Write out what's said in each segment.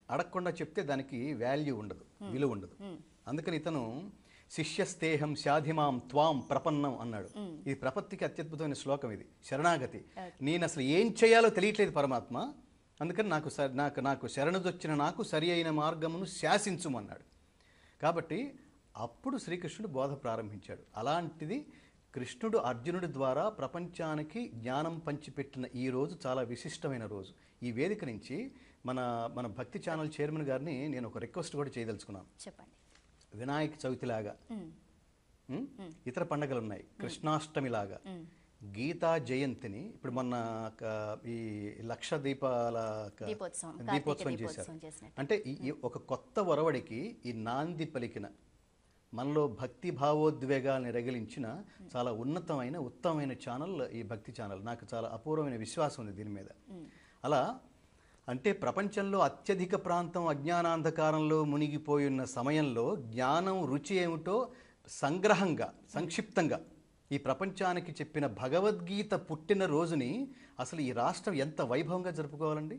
అడగకుండా చెప్తే దానికి వాల్యూ ఉండదు విలువ ఉండదు అందుకని ఇతను శిష్యస్తేహం శాధిమాం త్వాం ప్రపన్నం అన్నాడు ఇది ప్రపత్తికి అత్యద్భుతమైన శ్లోకం ఇది శరణాగతి నేను అసలు ఏం చేయాలో తెలియట్లేదు పరమాత్మ అందుకని నాకు స- నాకు నాకు శరణుదొచ్చిన నాకు సరి అయిన మార్గమును శాసించుమన్నాడు కాబట్టి అప్పుడు శ్రీకృష్ణుడు బోధ ప్రారంభించాడు అలాంటిది కృష్ణుడు అర్జునుడి ద్వారా ప్రపంచానికి జ్ఞానం పంచిపెట్టిన ఈ రోజు చాలా విశిష్టమైన రోజు ఈ వేదిక నుంచి మన మన భక్తి ఛానల్ చైర్మన్ గారిని నేను ఒక రిక్వెస్ట్ కూడా చేయదలుచుకున్నాను చెప్పండి వినాయక చవితిలాగా ఉమ్, ఉం? ఇతర పండగలు ఉన్నాయి కృష్ణాష్టమిలాగా గీతా జయంతిని ఇప్పుడు మొన్న క- ఈ లక్ష దీపాల క- దీపోత్సవం, కార్తీక దీపోత్సవం చేశారు దీపోత్సవం చేసినట్టు. అంటే ఈ- ఈ ఒక కొత్త ఒరవడికి ఈ నాంది పలికిన మనలో భక్తి భావోద్వేగాల్ని రగిలించిన చాలా ఉన్నతమైన ఉత్తమమైన ఛానల్ ఈ భక్తి ఛానల్ నాకు చాలా అపూర్వమైన విశ్వాసం ఉంది దీని మీద అలా అంటే ప్రపంచంలో అత్యధిక ప్రాంతం అజ్ఞానాంధకారంలో మునిగిపోయి ఉన్న సమయంలో జ్ఞానం రుచి ఏమిటో సంగ్రహంగా సంక్షిప్తంగా ఈ ప్రపంచానికి చెప్పిన భగవద్గీత పుట్టిన రోజుని అసలు ఈ రాష్ట్రం ఎంత వైభవంగా జరుపుకోవాలండి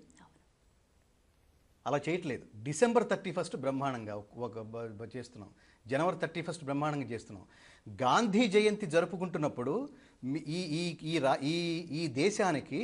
అలా చేయట్లేదు డిసెంబర్ థర్టీ ఫస్ట్ బ్రహ్మాండంగా ఒక- ఒక బ- బ- చేస్తున్నాం జనవరి థర్టీ ఫస్ట్ బ్రహ్మాండంగా చేస్తున్నాం గాంధీ జయంతి జరుపుకుంటున్నప్పుడు మీ- ఈ ఈ ఈ రా ఈ ఈ దేశానికి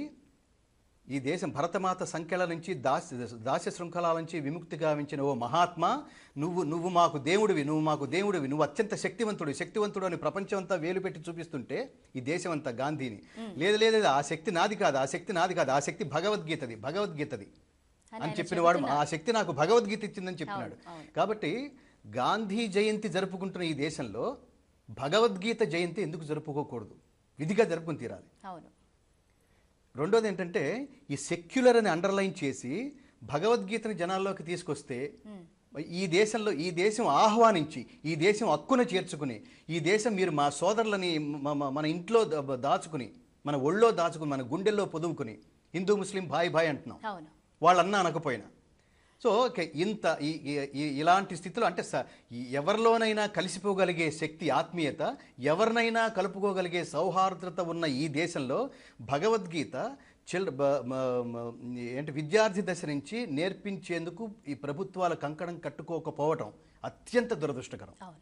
ఈ దేశం భరతమాత సంఖ్యల నుంచి దాస్య దాస్య శృంఖలాల నుంచి విముక్తి గావించిన ఓ మహాత్మా నువ్వు నువ్వు మాకు దేవుడివి నువ్వు మాకు దేవుడివి నువ్వు అత్యంత శక్తివంతుడు శక్తివంతుడు అని ప్రపంచం అంతా వేలు పెట్టి చూపిస్తుంటే ఈ దేశం అంతా గాంధీని లేదు లేదు లేదు, ఆ శక్తి నాది కాదు ఆ శక్తి నాది కాదు ఆ శక్తి భగవద్గీతది భగవద్గీతది అని అని ఆయన చెప్పిన వాడు ఆ శక్తి నాకు భగవద్గీత ఇచ్చిందని చెప్పినాడు అవును, అవును. కాబట్టి గాంధీ జయంతి జరుపుకుంటున్న ఈ దేశంలో భగవద్గీత జయంతి ఎందుకు జరుపుకోకూడదు విధిగా జరుపుకుని తీరాలి అవును రెండోది ఏంటంటే ఈ సెక్యులర్ అని అండర్లైన్ చేసి భగవద్గీతని జనాల్లోకి తీసుకొస్తే ఈ దేశంలో ఈ దేశం ఆహ్వానించి ఈ దేశం హక్కున చేర్చుకుని ఈ దేశం మీరు మా సోదరులని మ- మ- మన ఇంట్లో దా- దాచుకుని మన ఒళ్ళో దాచుకుని మన గుండెల్లో పొదువుకుని హిందూ ముస్లిం భాయ్ భాయ్ అంటున్నాం అవును వాళ్ళన్నా అనకపోయినా సో ఓకే ఇంత ఈ- ఈ- ఈ- ఇలాంటి స్థితిలో అంటే స- ఈ ఎవరిలోనైనా కలిసిపోగలిగే శక్తి ఆత్మీయత ఎవరినైనా కలుపుకోగలిగే సౌహార్ద్రత ఉన్న ఈ దేశంలో భగవద్గీత చిల్ బ- మ- మ- ఏంటి విద్యార్థి దశ నుంచి నేర్పించేందుకు ఈ ప్రభుత్వాల కంకణం కట్టుకోకపోవటం అత్యంత దురదృష్టకరం అవును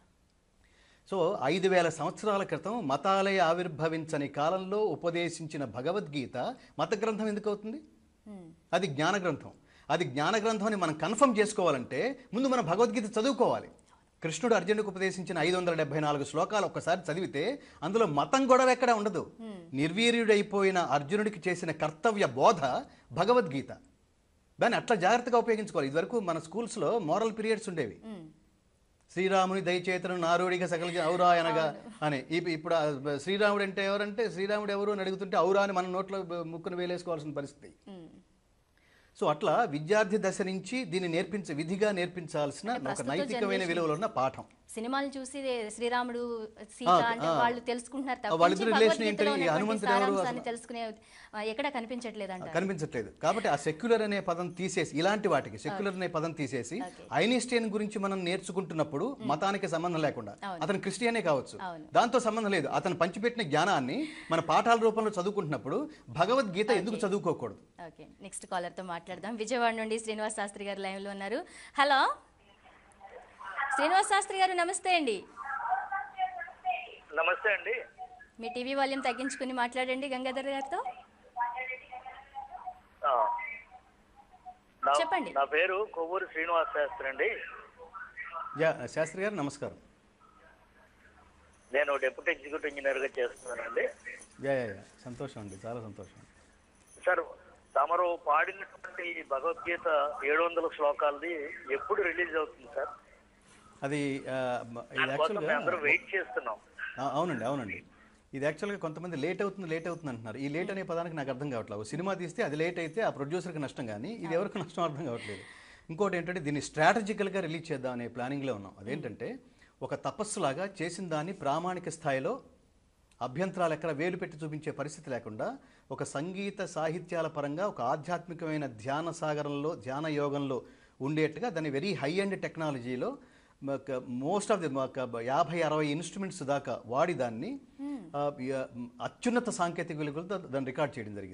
సో ఐదు వేల సంవత్సరాల క్రితం మతాలయ ఆవిర్భవించని కాలంలో ఉపదేశించిన భగవద్గీత మత గ్రంథం ఎందుకు అవుతుంది ఉమ్, అది జ్ఞాన గ్రంథం అది జ్ఞాన గ్రంథం అని మనం కన్ఫర్మ్ చేసుకోవాలంటే ముందు మనం భగవద్గీత చదువుకోవాలి కృష్ణుడు అర్జునుడికి ఉపదేశించిన ఐదు వందల డెబ్బై నాలుగు శ్లోకాలు ఒక్కసారి చదివితే అందులో మతం గొడవ ఎక్కడ ఉండదు నిర్వీర్యుడైపోయిన అర్జునుడికి చేసిన కర్తవ్య బోధ భగవద్గీత దాన్ని అట్లా జాగ్రత్తగా ఉపయోగించుకోవాలి ఇదివరకు మన స్కూల్స్లో మోరల్ పీరియడ్స్ ఉండేవి ఉమ్, శ్రీరాముని దయచేతను నారుడిగా సకల జ- ఔరా అనగా అని ఇప్- ఇప్పుడు ఆ శ్రీరాముడు అంటే ఎవరంటే శ్రీరాముడు ఎవరు అని అడుగుతుంటే ఔరా అని మన నోట్లో బ- ముక్కును వేలేసుకోవాల్సిన పరిస్థితి ఉమ్. సో అట్లా విద్యార్థి దశ నుంచి దీన్ని నేర్పించ విధిగా నేర్పించాల్సిన ఒక ప్రస్తుత నైతికమైన generation- విలువలు ఉన్న పాఠం సినిమాలు చూసి శ్రీరాముడు సీత ఆ, అంటే ఆ. వాళ్ళు తెలుసుకుంటున్నారు ఆ, వాళ్ళిద్దరి తప్పించి relation ఏంటి? భగవద్గీతలో ఈ ఉన్నటువంటి హనుమంతుడు ఎవరు సారాంశాన్ని అసలు? తెలుసుకునే ఆ, ఎక్కడ కనిపించట్లేదు అంటారు కనిపించట్లేదు కాబట్టి ఆ సెక్యులర్ అనే పదం తీసేసి ఇలాంటి వాటికి సెక్యులర్ అనే పదం తీసేసి Okay. ఐనిస్టియన్ గురించి మనం నేర్చుకుంటున్నప్పుడు మతానికి సంబంధం లేకుండా అవును. అతను క్రిస్టియనే కావచ్చు అవును. దాంతో సంబంధం లేదు అతను పంచిపెట్టిన జ్ఞానాన్ని మన పాఠాల రూపంలో చదువుకుంటున్నప్పుడు భగవద్గీత ఎందుకు చదువుకోకూడదు ఓకే నెక్స్ట్ కాలర్ తో మాట్లాడదాం విజయవాడ నుండి శ్రీనివాస్ శాస్త్రి గారు లైవ్ లో ఉన్నారు హలో శ్రీనివాస్ శాస్త్రి గారు నమస్తే అండి నమస్తే అండి మీ టీవీ వాల్యూమ్ తగ్గించుకుని మాట్లాడండి గంగాధర్ గారితో ఆ, నా- చెప్పండి. నా పేరు కొవ్వూరు శ్రీనివాస్ శాస్త్రి అండి యా శాస్త్రి గారు నమస్కారం నేను డిప్యూటీ ఎగ్జిక్యూటివ్ ఇంజనీర్ గా చేస్తున్నానండి యా యా యా సంతోషం అండి చాలా సంతోషం సార్ తమరు పాడినటువంటి భగవద్గీత ఏడు వందల శ్లోకాలది ఎప్పుడు రిలీజ్ అవుతుంది సార్ అది ఆ, మ- ఇది దానికోసం యాక్చువల్గా మేము అందరూ వెయిట్ చేస్తున్నాం ఆ, అవునండి అవునండి ఇది యాక్చువల్గా కొంతమంది లేట్ అవుతుంది లేట్ అవుతుంది అంటున్నారు ఈ లేట్ అనే పదానికి నాకు అర్థం కావట్లేదు ఒక సినిమా తీస్తే అది లేట్ అయితే ఆ ప్రొడ్యూసర్కి నష్టం కానీ ఇది ఎవరికి నష్టం అర్థం కావట్లేదు ఇంకోటి ఏంటంటే దీన్ని స్ట్రాటజికల్గా రిలీజ్ చేద్దాం అనే ప్లానింగ్లో ఉన్నాం అదేంటంటే ఒక తపస్సులాగా చేసిన దాన్ని ప్రామాణిక స్థాయిలో అభ్యంతరాలు ఎక్కడ వేలు పెట్టి చూపించే పరిస్థితి లేకుండా ఒక సంగీత సాహిత్యాల పరంగా ఒక ఆధ్యాత్మికమైన ధ్యాన సాగరంలో ధ్యాన యోగంలో ఉండేట్టుగా దాన్ని వెరీ హై అండ్ టెక్నాలజీలో మోస్ట్ ఆఫ్ ది యాభై అరవై ఇన్స్ట్రుమెంట్స్ దాకా వాడి దాన్ని ఆ, య- అత్యున్నత సాంకేతిక విలువలతో దాన్ని రికార్డ్ చేయడం జరిగింది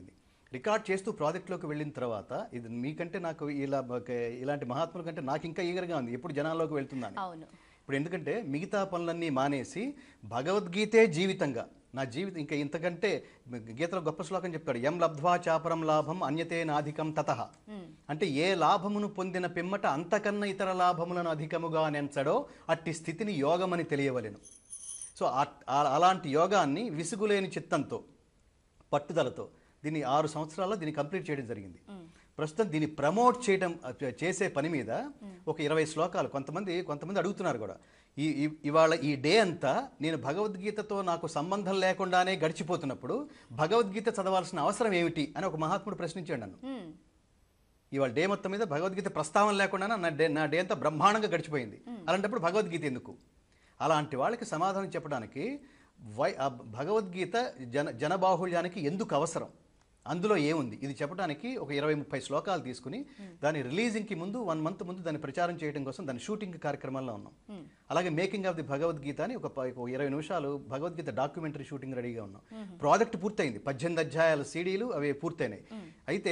రికార్డ్ చేస్తూ ప్రాజెక్ట్లోకి వెళ్ళిన తర్వాత ఇది మీకంటే నాకు ఇలా ఒక- ఇలాంటి మహాత్ముల కంటే నాకు ఇంకా ఈగరగా ఉంది ఎప్పుడు జనాల్లోకి వెళ్తుందని అవును ఇప్పుడు ఎందుకంటే మిగతా పనులన్నీ మానేసి భగవద్గీతే జీవితంగా నా జీవితం ఇంకా ఇంతకంటే గీతలో గొప్ప శ్లోకం చెప్తాడు ఎం లబ్ధ్వా చాపరం లాభం అన్యతే నాధికం తత అంటే ఏ లాభమును పొందిన పిమ్మట అంతకన్నా ఇతర లాభములను అధికముగా నెంచడో అట్టి స్థితిని యోగమని తెలియవలెను సో ఆ- ఆ- అలాంటి యోగాన్ని విసుగులేని చిత్తంతో పట్టుదలతో దీన్ని ఆరు సంవత్సరాల్లో దీన్ని కంప్లీట్ చేయడం జరిగింది ప్రస్తుతం దీన్ని ప్రమోట్ చేయడం అ, చేసే పని మీద ఒక ఇరవై శ్లోకాలు కొంతమంది కొంతమంది అడుగుతున్నారు కూడా ఈ ఈ- ఇవాళ ఈ డే అంతా నేను భగవద్గీతతో నాకు సంబంధం లేకుండానే గడిచిపోతున్నప్పుడు భగవద్గీత చదవాల్సిన అవసరం ఏమిటి అని ఒక మహాత్ముడు ప్రశ్నించాడు నన్ను ఉమ్, ఇవాళ డే మొత్తం మీద భగవద్గీత ప్రస్తావన లేకుండా నా డే నా డే అంతా బ్రహ్మాండంగా గడిచిపోయింది అలాంటప్పుడు భగవద్గీత ఎందుకు అలాంటి వాళ్ళకి సమాధానం చెప్పడానికి వై ఆ భగవద్గీత జన జనబాహుళ్యానికి ఎందుకు అవసరం అందులో ఏముంది ఇది చెప్పడానికి ఒక ఇరవై ముప్పై శ్లోకాలు తీసుకుని దాని రిలీజింగ్కి ముందు వన్ మంత్ ముందు దాన్ని ప్రచారం చేయడం కోసం దాని షూటింగ్ కార్యక్రమాల్లో ఉన్నాం అలాగే మేకింగ్ ఆఫ్ ది భగవద్గీత అని ఒక ప- ఒక ఇరవై నిమిషాలు భగవద్గీత డాక్యుమెంటరీ షూటింగ్ రెడీగా ఉన్నాం ప్రాజెక్ట్ పూర్తయింది పద్దెనిమిది అధ్యాయాల సీడీలు అవి పూర్తయినాయి అయితే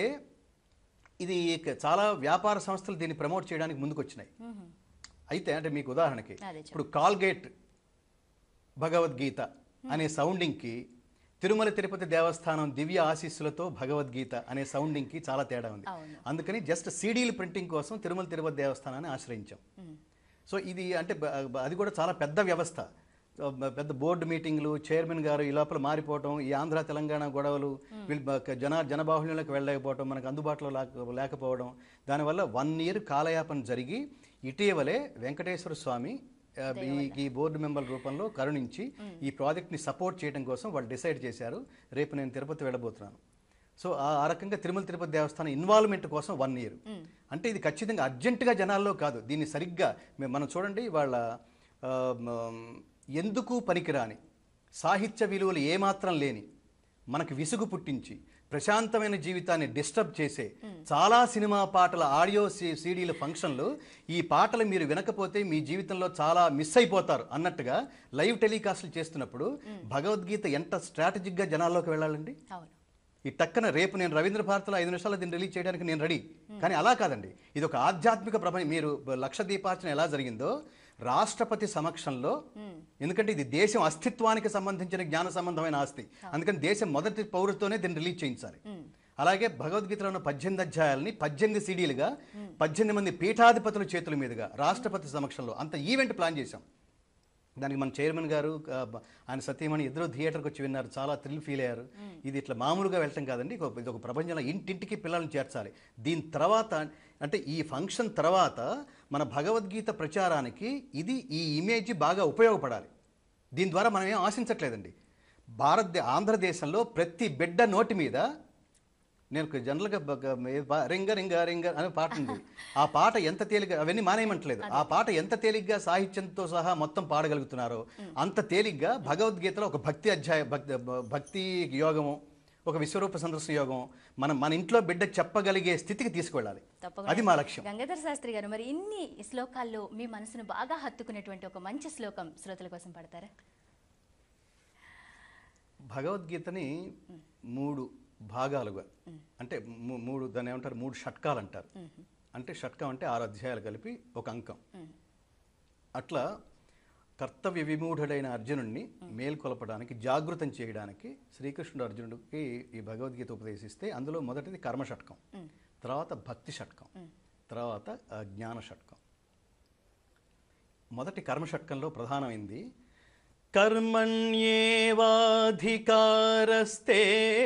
ఇది ఇక చాలా వ్యాపార సంస్థలు దీన్ని ప్రమోట్ చేయడానికి ముందుకు వచ్చినాయి అయితే అంటే మీకు ఉదాహరణకి అదే ఇప్పుడు కాల్గేట్ భగవద్గీత అనే సౌండింగ్కి తిరుమల తిరుపతి దేవస్థానం దివ్య ఆశీస్సులతో భగవద్గీత అనే సౌండింగ్కి చాలా తేడా ఉంది అవును. అందుకని జస్ట్ సీడీలు ప్రింటింగ్ కోసం తిరుమల తిరుపతి దేవస్థానాన్ని ఆశ్రయించాం సో ఇది అంటే బ- బ- అది కూడా చాలా పెద్ద వ్యవస్థ సో బ- పెద్ద బోర్డు మీటింగ్లు చైర్మన్ గారు ఈ లోపల మారిపోవటం ఈ ఆంధ్ర తెలంగాణ గొడవలు వీళ్ళు బ- జన జనబాహుళ్యంలోకి వెళ్ళలేకపోవడం మనకు అందుబాటులో లేక- లేకపోవడం దానివల్ల వన్ ఇయర్ కాలయాపన జరిగి ఇటీవలే వెంకటేశ్వర స్వామి ఆ, ఈ ఈ బోర్డు మెంబర్ రూపంలో కరుణించి ఈ ప్రాజెక్ట్ని సపోర్ట్ చేయడం కోసం వాళ్ళు డిసైడ్ చేశారు రేపు నేను తిరుపతి వెళ్ళబోతున్నాను సో ఆ ఆ రకంగా తిరుమల తిరుపతి దేవస్థానం ఇన్వాల్వ్మెంట్ కోసం వన్ ఇయర్ అంటే ఇది ఖచ్చితంగా అర్జెంటుగా జనాల్లో కాదు దీన్ని సరిగ్గా మే- మనం చూడండి వాళ్ళ ఆ, మ- ఎందుకు పనికిరాని సాహిత్య విలువలు ఏమాత్రం లేని మనకు విసుగు పుట్టించి ప్రశాంతమైన జీవితాన్ని డిస్టర్బ్ చేసే చాలా సినిమా పాటల ఆడియో సి- సీడీల ఫంక్షన్లు ఈ పాటలు మీరు వినకపోతే మీ జీవితంలో చాలా మిస్ అయిపోతారు అన్నట్టుగా లైవ్ టెలికాస్ట్లు చేస్తున్నప్పుడు భగవద్గీత ఎంత స్ట్రాటజిక్గా జనాల్లోకి వెళ్ళాలండి అవును ఈ టక్కన రేపు నేను రవీంద్ర భారతిలో ఐదు నిమిషాలు దీన్ని రిలీజ్ చేయడానికి నేను రెడీ కానీ అలా కాదండి ఇది ఒక ఆధ్యాత్మిక ప్రపంచం మీరు లక్ష దీపార్చన ఎలా జరిగిందో రాష్ట్రపతి సమక్షంలో ఎందుకంటే ఇది దేశం అస్తిత్వానికి సంబంధించిన జ్ఞాన సంబంధమైన ఆస్తి అందుకని దేశం మొదటి పౌరుతోనే దీన్ని రిలీజ్ చేయించాలి అలాగే భగవద్గీతలో ఉన్న పద్దెనిమిది అధ్యాయాలని పద్దెనిమిది సీడీలుగా పద్దెనిమిది మంది పీఠాధిపతుల చేతుల మీదుగా రాష్ట్రపతి సమక్షంలో అంత ఈవెంట్ ప్లాన్ చేశాం దానికి మన చైర్మన్ గారు ఆ, బ- ఆయన సత్యమణి ఇద్దరు థియేటర్కి వచ్చి విన్నారు చాలా థ్రిల్ ఫీల్ అయ్యారు ఇది ఇట్లా మామూలుగా వెళ్ళటం కాదండి ఇది ఒక- ఇది ఒక ప్రపంచంలో ఇంటింటికి పిల్లల్ని చేర్చాలి దీని తర్వాత అంటే ఈ ఫంక్షన్ తర్వాత మన భగవద్గీత ప్రచారానికి ఇది ఈ ఇమేజ్ బాగా ఉపయోగపడాలి దీని ద్వారా మనం ఏం ఆశించట్లేదండి భారతదే ఆంధ్రదేశంలో ప్రతి బిడ్డ నోటి మీద నేను జనరల్గా బ- ఏ పా- రింగ రింగ రింగ అనే పాట ఉంది ఆ పాట ఎంత తేలిక అవన్నీ మానేయమంటలేదు ఆ పాట ఎంత తేలిగ్గా సాహిత్యంతో సహా మొత్తం పాడగలుగుతున్నారో అంత తేలిగ్గా భగవద్గీతలో ఒక భక్తి అధ్యాయ భక్తి భక్తి యోగము ఒక విశ్వరూప సందర్శన యోగం మనం మన ఇంట్లో బిడ్డ చెప్పగలిగే స్థితికి తీసుకువెళ్ళాలి తప్పకుండా అది మా లక్ష్యం గంగాధర శాస్త్రి గారు మరి ఇన్ని శ్లోకాల్లో మీ మనసును బాగా హత్తుకునేటువంటి ఒక మంచి శ్లోకం శ్రోతల కోసం పడతారా భగవద్గీతని మూడు భాగాలుగా అంటే మూ- మూడు దాన్ని ఏమంటారు మూడు షట్కాలు అంటారు అంటే షట్కం అంటే ఆరు అధ్యాయాలు కలిపి ఒక అంకం అట్లా కర్తవ్య విమూఢుడైన అర్జునుడిని మేల్కొలపడానికి జాగృతం చేయడానికి శ్రీకృష్ణుడు అర్జునుడికి ఈ భగవద్గీత ఉపదేశిస్తే అందులో మొదటిది కర్మ షట్కం తర్వాత భక్తి షట్కం తర్వాత ఆ, జ్ఞాన షట్కం మొదటి కర్మ షట్కంలో ప్రధానమైంది కర్మణ్యేవాధికారస్తే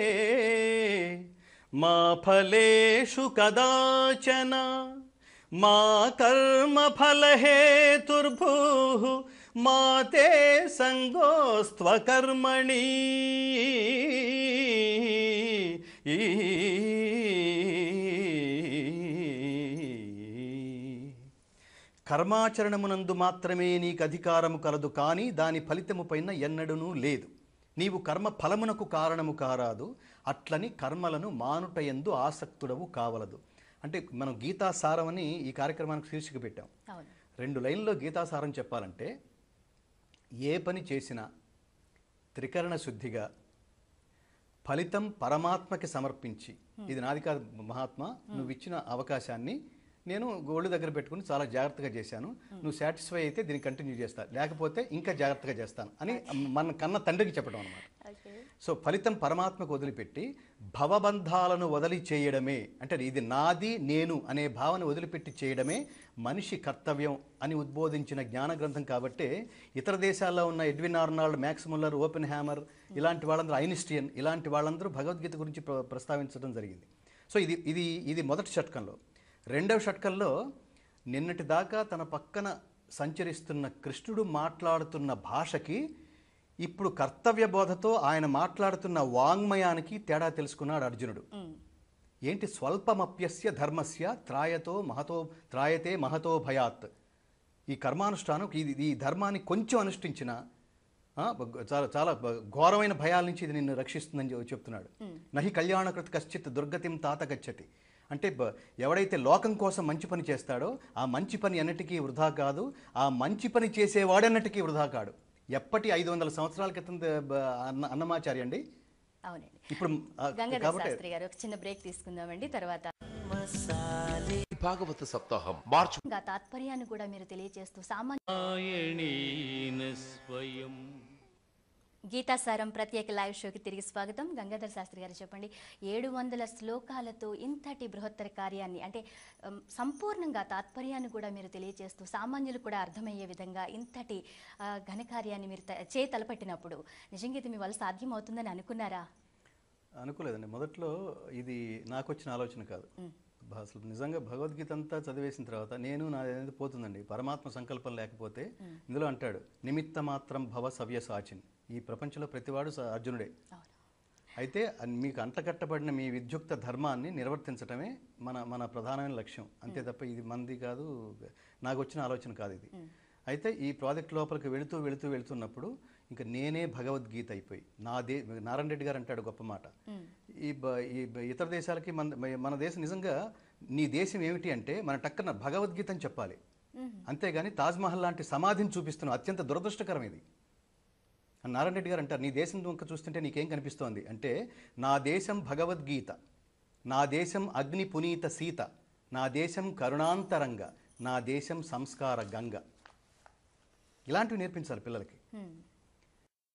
మా ఫలేషు కదాచన మా కర్మ ఫలహేతుర్భూ మా తే సంగోస్త్వకర్మణి కర్మాచరణమునందు మాత్రమే నీకు అధికారము కలదు కానీ దాని ఫలితము పైన ఎన్నడూనూ లేదు నీవు కర్మ ఫలమునకు కారణము కారాదు అట్లని కర్మలను మానుటయందు ఆసక్తుడవు కావలదు అంటే మనం గీతాసారం అని ఈ కార్యక్రమానికి శీర్షిక పెట్టాం అవును రెండు లైన్లో గీతాసారం చెప్పాలంటే ఏ పని చేసినా త్రికరణ శుద్ధిగా ఫలితం పరమాత్మకి సమర్పించి ఇది నాది కాదు మహాత్మ నువ్వు ఇచ్చిన అవకాశాన్ని నేను గోల్డ్ దగ్గర పెట్టుకుని చాలా జాగ్రత్తగా చేశాను నువ్వు సాటిస్ఫై అయితే దీన్ని కంటిన్యూ చేస్తా లేకపోతే ఇంకా జాగ్రత్తగా చేస్తాను అని మన కన్న తండ్రికి చెప్పడం అనమాట ఓకే సో ఫలితం పరమాత్మకు వదిలిపెట్టి భవబంధాలను వదిలి చేయడమే అంటే ఇది నాది నేను అనే భావన వదిలిపెట్టి చేయడమే మనిషి కర్తవ్యం అని ఉద్బోధించిన జ్ఞాన గ్రంథం కాబట్టే ఇతర దేశాల్లో ఉన్న Edwin Arnold Max Muller Oppenheimer ఇలాంటి వాళ్ళందరూ ఐనిస్టియన్ ఇలాంటి వాళ్ళందరూ భగవద్గీత గురించి ప్ర- ప్రస్తావించడం జరిగింది సో ఇది ఇది ఇది మొదటి షట్కంలో రెండవ షట్కంలో నిన్నటి దాకా తన పక్కన సంచరిస్తున్న కృష్ణుడు మాట్లాడుతున్న భాషకి ఇప్పుడు కర్తవ్య బోధతో ఆయన మాట్లాడుతున్న వాంగ్మయానికి తేడా తెలుసుకున్నాడు అర్జునుడు ఏంటి స్వల్పమప్యస్య ధర్మస్య త్రాయతో మహతో త్రాయతే మహతో భయాత్ ఈ కర్మానుష్ఠానం ఇది ఈ ధర్మాన్ని కొంచెం అనుష్ఠించిన ఆ, బ- చాలా చాలా బ- ఘోరమైన భయాల నుంచి ఇది నిన్ను రక్షిస్తుందని చె- చెప్తున్నాడు నహి కళ్యాణకృత కశ్చిత్ దుర్గతిం తాత గచ్చతి అంటే బ- ఎవడైతే లోకం కోసం మంచి పని చేస్తాడో ఆ మంచి పని అన్నిటికీ వృధా కాదు ఆ మంచి పని చేసేవాడన్నటికీ వృధా కాడు ఎప్పటి ఐదు వందల సంవత్సరాల క్రితం ద- బ- అన్న అన్నమాచార్య అండి అవునండి ఇప్పుడు ఆ, గంగాధర్ కాబట్టి శాస్త్రి గారు ఒక చిన్న బ్రేక్ తీసుకుందామండి తర్వాత భాగవత సప్తాహం మార్చి ఇంకా తాత్పర్యాన్ని కూడా మీరు తెలియజేస్తూ సామాన్య నారాయణేన స్వయం గీతాసారం ప్రత్యేక లైవ్ షోకి తిరిగి స్వాగతం గంగాధర్ శాస్త్రి గారు చెప్పండి ఏడు వందల శ్లోకాలతో ఇంతటి బృహత్తర కార్యాన్ని అంటే ఉమ్, సంపూర్ణంగా తాత్పర్యాన్ని కూడా మీరు తెలియజేస్తూ సామాన్యులు కూడా అర్థమయ్యే విధంగా ఇంతటి ఆ, ఘనకార్యాన్ని మీరు త- చే తలపెట్టినప్పుడు నిజంగా ఇది మీ వల్ల సాధ్యమవుతుందని అనుకున్నారా అనుకోలేదండి మొదట్లో ఇది నాకు వచ్చిన ఆలోచన కాదు భ- అసలు నిజంగా భగవద్గీత అంతా చదివేసిన తర్వాత నేను నా అనేది పోతుందండి పరమాత్మ సంకల్పం లేకపోతే ఇందులో అంటాడు నిమిత్త మాత్రం భవ సవ్య సాచిన్ ఈ ప్రపంచంలో ప్రతివాడు స- అర్జునుడే అవును అయితే అన్- మీకు అంటకట్టబడిన మీ విద్యుక్త ధర్మాన్ని నిర్వర్తించటమే మన మన ప్రధానమైన లక్ష్యం అంతే తప్ప ఇది మంది కాదు నాకు వచ్చిన ఆలోచన కాదు ఇది అయితే ఈ ప్రాజెక్ట్ లోపలికి వెళుతూ వెళుతూ వెళుతున్నప్పుడు ఇంకా నేనే భగవద్గీత అయిపోయి నా దే నారాయణ రెడ్డి గారు అంటాడు గొప్ప మాట ఈ బ- ఈ బ- ఇతర దేశాలకి మన మన దేశం నిజంగా నీ దేశం ఏమిటి అంటే మన టక్కన భగవద్గీత అని చెప్పాలి అంతేగాని తాజ్మహల్ లాంటి సమాధిని చూపిస్తున్నాం అత్యంత దురదృష్టకరం ఇది అని నారాయణ రెడ్డి గారు అంటారు నీ దేశం వంక చూస్తుంటే నీకేం కనిపిస్తోంది అంటే నా దేశం భగవద్గీత నా దేశం అగ్ని పునీత సీత నా దేశం కరుణాంతరంగ నా దేశం సంస్కార గంగ ఇలాంటివి నేర్పించాలి పిల్లలకి హ్మ్.